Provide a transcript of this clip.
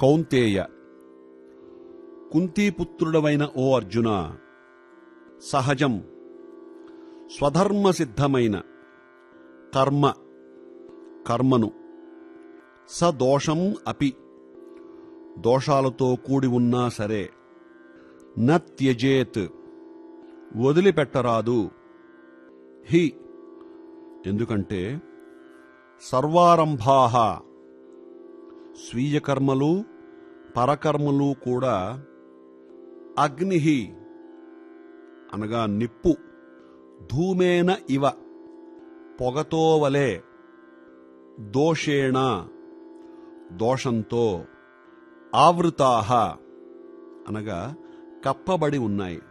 కౌంతేయ కుంతీపుత్రుడవైన ఓ అర్జున సహజం స్వధర్మసిద్ధమైన కర్మ కర్మను సదోషం అపి దోషాలతో కూడి ఉన్నా సరే నత్యజేత్ వదిలిపెట్టరాదు హి ఎందుకంటే సర్వారంభాహ స్వీయ కర్మలు పరకర్మలు కూడా అగ్ని అనగా నిప్పు ధూమేన ఇవ పొగతో వలె దోషేణ దోషంతో ఆవృతాహ అనగా కప్పబడి ఉన్నాయి